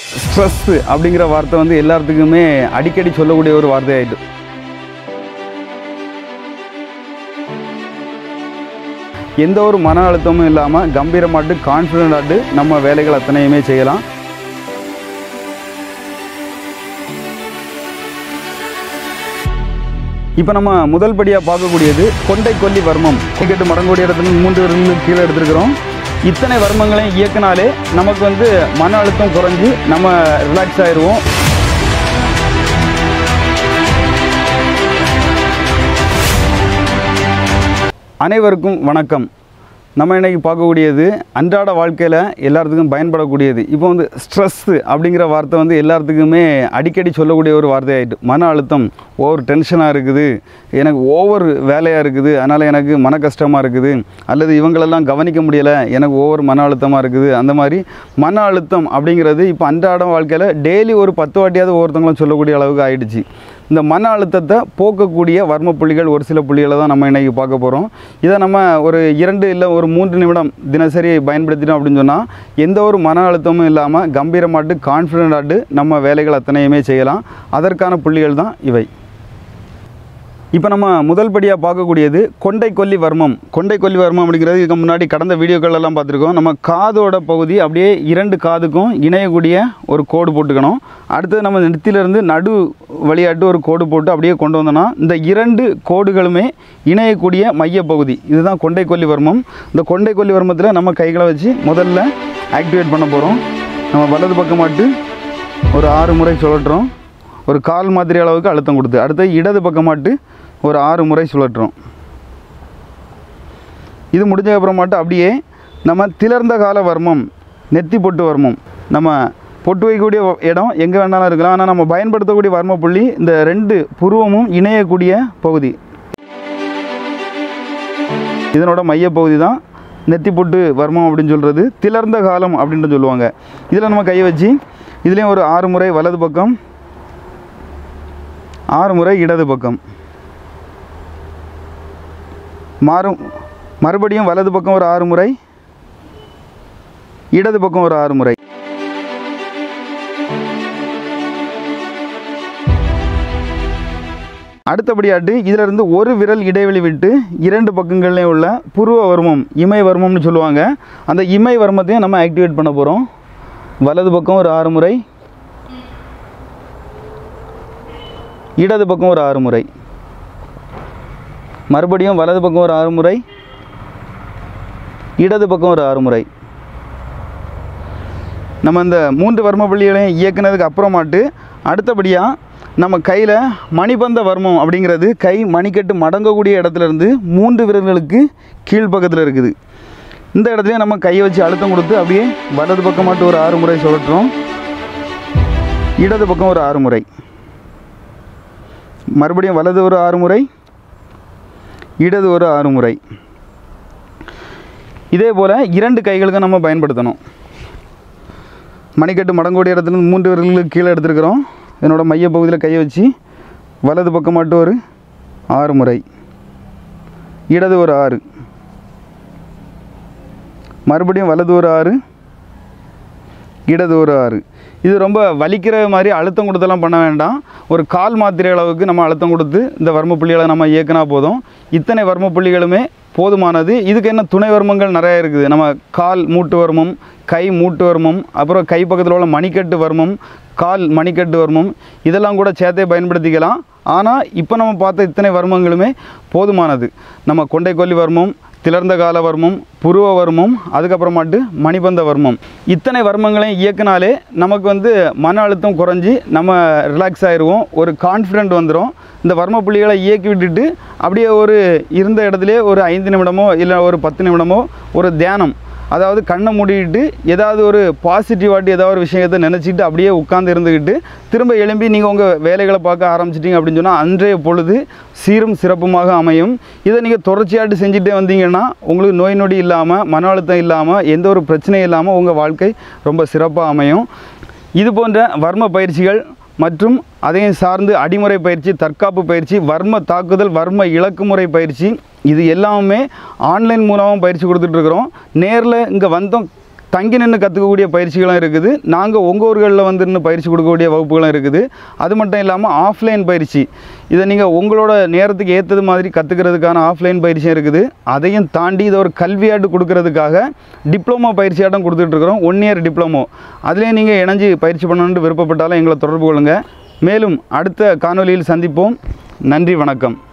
stress அப்படிங்கிற வார்த்தை வந்து எல்லாத்துக்குமே அடிக்கடி சொல்லக்கூடிய ஒரு வார்த்தையாயிட்டு எந்த ஒரு மன அழுத்தமும் இல்லாமல் கம்பீரமாட்டு கான்ஃபிடென்டாட்டு நம்ம வேலைகள் அத்தனையுமே செய்யலாம் இப்போ நம்ம முதல் படியாக பார்க்கக்கூடியது கொண்டை கொல்லி வர்மம் டிக்கெட்டு மடங்கோடி இடத்துல மூன்று விரல்கள் கீழே எடுத்துருக்கிறோம் இத்தனை வர்மங்களையும் இயக்குனாலே நமக்கு வந்து மன அழுத்தம் குறைஞ்சி நம்ம ரிலாக்ஸ் ஆயிடுவோம் அனைவருக்கும் வணக்கம் நம்ம இன்னைக்கு பார்க்கக்கூடியது அன்றாட வாழ்க்கையில் எல்லாத்துக்கும் பயன்படக்கூடியது இப்போ வந்து ஸ்ட்ரெஸ்ஸு அப்படிங்கிற வார்த்தை வந்து எல்லாத்துக்குமே அடிக்கடி சொல்லக்கூடிய ஒரு வார்த்தையாயிட்டு மன அழுத்தம் ஓவர் டென்ஷனாக இருக்குது எனக்கு ஓவர் வேலையாக இருக்குது அதனால் எனக்கு மன கஷ்டமாக இருக்குது அல்லது இவங்களெல்லாம் கவனிக்க முடியலை எனக்கு ஓவர் மன அழுத்தமாக இருக்குது அந்த மாதிரி மன அழுத்தம் அப்படிங்கிறது இப்போ அன்றாட வாழ்க்கையில் டெய்லி ஒரு பத்து வாட்டியாவது ஒவ்வொருத்தவங்களும் சொல்லக்கூடிய அளவுக்கு ஆயிடுச்சு இந்த மன அழுத்தத்தை போக்கக்கூடிய வர்ம புள்ளிகள் ஒரு சில புள்ளிகளை தான் நம்ம இன்றைக்கி பார்க்க போகிறோம் இதை நம்ம ஒரு இரண்டு இல்லை ஒரு மூன்று நிமிடம் தினசரி பயன்படுத்திட்டோம் அப்படின்னு சொன்னால் எந்த ஒரு மன அழுத்தமும் இல்லாமல் கம்பீரமாட்டு கான்ஃபிடென்டாட்டு நம்ம வேலைகள் அத்தனையுமே செய்யலாம் அதற்கான புள்ளிகள் தான் இவை இப்போ நம்ம முதல் படியாக பார்க்கக்கூடியது கொண்டை கொல்லி வர்மம் கொண்டை கொல்லி வர்மம் அப்படிங்கிறது இதுக்கு முன்னாடி கடந்த வீடியோக்கள் எல்லாம் பார்த்துருக்கோம் நம்ம காதோட பகுதி அப்படியே இரண்டு காதுக்கும் இணையக்கூடிய ஒரு கோடு போட்டுக்கணும் அடுத்தது நம்ம நெத்தியிலிருந்து நடு வழியாட்டு ஒரு கோடு போட்டு அப்படியே கொண்டு வந்தோம்னா இந்த இரண்டு கோடுகளுமே இணையக்கூடிய மையப்பகுதி இதுதான் கொண்டை கொல்லி வர்மம் இந்த கொண்டை கொல்லி வர்மத்தில் நம்ம கைகளை வச்சு முதல்ல ஆக்டிவேட் பண்ண போகிறோம் நம்ம வலது பக்கமாட்டு ஒரு ஆறு முறை சுழற்றுறோம் ஒரு கால் மாதிரி அளவுக்கு அழுத்தம் கொடுத்து அடுத்து இடது பக்கமாட்டு ஒரு ஆறு முறை சுழற்றுறோம் இது முடிஞ்ச அப்புறமாட்டு அப்படியே நம்ம திளர்ந்த கால வர்மம் நெத்தி பொட்டு வர்மம் நம்ம பொட்டு வைக்கக்கூடிய இடம் எங்கே வேணாலும் இருக்கலாம் ஆனால் நம்ம பயன்படுத்தக்கூடிய வர்ம புள்ளி இந்த ரெண்டு புருவமும் இணையக்கூடிய பகுதி இதனோட மையப்பகுதி தான் நெத்தி பொட்டு வர்மம் அப்படின்னு சொல்கிறது திளர்ந்த காலம் அப்படின்ட்டு சொல்லுவாங்க இதில் நம்ம கையை வச்சு இதுலேயும் ஒரு ஆறு முறை வலது பக்கம் ஆறு முறை இடது பக்கம் மாறும் மறுபடியும் வலது பக்கம் ஒரு ஆறு முறை இடது பக்கம் ஒரு ஆறு முறை அடுத்தபடியாட்டு இதிலிருந்து ஒரு விரல் இடைவெளி விட்டு இரண்டு பக்கங்கள்லேயும் உள்ள புருவ வர்மம் இமை வர்மம்னு சொல்லுவாங்க அந்த இமை வர்மத்தையும் நம்ம ஆக்டிவேட் பண்ண போகிறோம் வலது பக்கம் ஒரு ஆறு முறை இடது பக்கம் ஒரு ஆறு முறை மறுபடியும் வலது பக்கம் ஒரு ஆறு முறை இடது பக்கம் ஒரு ஆறு முறை நம்ம இந்த மூன்று வர்ம புள்ளிகளையும் இயக்குனதுக்கு அப்புறமாட்டு அடுத்தபடியாக நம்ம கையில் மணிபந்த வர்மம் அப்படிங்கிறது கை மணிக்கட்டு மடங்கக்கூடிய இடத்துல இருந்து மூன்று விரல்களுக்கு கீழ்ப்பக்கத்தில் இருக்குது இந்த இடத்துலையும் நம்ம கையை வச்சு அழுத்தம் கொடுத்து அப்படியே வலது பக்கமாட்டு ஒரு ஆறு முறை சுழற்றுறோம் இடது பக்கம் ஒரு ஆறு முறை மறுபடியும் வலது ஒரு ஆறு முறை இடது ஒரு ஆறு முறை இதே போல் இரண்டு கைகளுக்கும் நம்ம பயன்படுத்தணும் மணிக்கட்டு மடங்கோடி இடத்துல மூன்று விரல்களுக்கு கீழே எடுத்துருக்கிறோம் என்னோட மையப்பகுதியில் கையை வச்சு வலது பக்கம் மட்டும் ஒரு ஆறு முறை இடது ஒரு ஆறு மறுபடியும் வலது ஒரு ஆறு இடது ஒரு ஆறு இது ரொம்ப வலிக்கிற மாதிரி அழுத்தம் கொடுத்தெல்லாம் பண்ண வேண்டாம் ஒரு கால் மாத்திரை அளவுக்கு நம்ம அழுத்தம் கொடுத்து இந்த வர்ம புள்ளிகளை நம்ம இயக்கினா போதும் இத்தனை வர்ம புள்ளிகளுமே போதுமானது இதுக்கு என்ன துணை வர்மங்கள் நிறைய இருக்குது நம்ம கால் மூட்டு வர்மம் கை மூட்டு வர்மம் அப்புறம் கை பக்கத்தில் உள்ள மணிக்கட்டு வர்மம் கால் மணிக்கட்டு வர்மம் இதெல்லாம் கூட சேர்த்தே பயன்படுத்திக்கலாம் ஆனால் இப்போ நம்ம பார்த்த இத்தனை வர்மங்களுமே போதுமானது நம்ம கொண்டை கொல்லி வர்மம் திளர்ந்த கால வர்மம் புருவ வர்மம் அதுக்கப்புறமாட்டு மணிபந்த வர்மம் இத்தனை வர்மங்களையும் இயக்குனாலே நமக்கு வந்து மன அழுத்தம் குறைஞ்சி நம்ம ரிலாக்ஸ் ஆயிடுவோம் ஒரு கான்ஃபிடென்ட் வந்துடும் இந்த வர்ம புள்ளிகளை இயக்கி விட்டுட்டு அப்படியே ஒரு இருந்த இடத்துலையே ஒரு ஐந்து நிமிடமோ இல்லை ஒரு பத்து நிமிடமோ ஒரு தியானம் அதாவது கண்ணை மூடிட்டு ஏதாவது ஒரு பாசிட்டிவாட்டி ஏதாவது ஒரு விஷயத்தை நினச்சிட்டு அப்படியே உட்கார்ந்து இருந்துக்கிட்டு திரும்ப எழும்பி நீங்கள் உங்கள் வேலைகளை பார்க்க ஆரம்பிச்சிட்டிங்க அப்படின்னு சொன்னால் அன்றைய பொழுது சீரும் சிறப்புமாக அமையும் இதை நீங்கள் தொடர்ச்சியாட்டு செஞ்சுட்டே வந்தீங்கன்னா உங்களுக்கு நோய் நொடி இல்லாமல் மன அழுத்தம் இல்லாமல் எந்த ஒரு பிரச்சனையும் இல்லாமல் உங்கள் வாழ்க்கை ரொம்ப சிறப்பாக அமையும் இது போன்ற வர்ம பயிற்சிகள் மற்றும் அதையும் சார்ந்து அடிமுறை பயிற்சி தற்காப்பு பயிற்சி வர்ம தாக்குதல் வர்ம இலக்குமுறை பயிற்சி இது எல்லாமே ஆன்லைன் மூலமாக பயிற்சி கொடுத்துட்ருக்குறோம் நேரில் இங்கே வந்தோம் தங்கி நின்று கற்றுக்கக்கூடிய பயிற்சிகளும் இருக்குது நாங்கள் உங்கள் ஊர்களில் வந்து நின்று பயிற்சி கொடுக்கக்கூடிய வகுப்புகளும் இருக்குது அது மட்டும் இல்லாமல் ஆஃப்லைன் பயிற்சி இதை நீங்கள் உங்களோட நேரத்துக்கு ஏற்றது மாதிரி கற்றுக்கிறதுக்கான ஆஃப்லைன் பயிற்சியும் இருக்குது அதையும் தாண்டி இதை ஒரு கல்வியாட்டு கொடுக்கறதுக்காக டிப்ளமோ பயிற்சியாட்டம் கொடுத்துட்ருக்குறோம் ஒன் இயர் டிப்ளமோ அதுலேயே நீங்கள் இணைஞ்சு பயிற்சி பண்ணணுன்ட்டு விருப்பப்பட்டாலும் எங்களை தொடர்பு கொள்ளுங்கள் மேலும் அடுத்த காணொளியில் சந்திப்போம் நன்றி வணக்கம்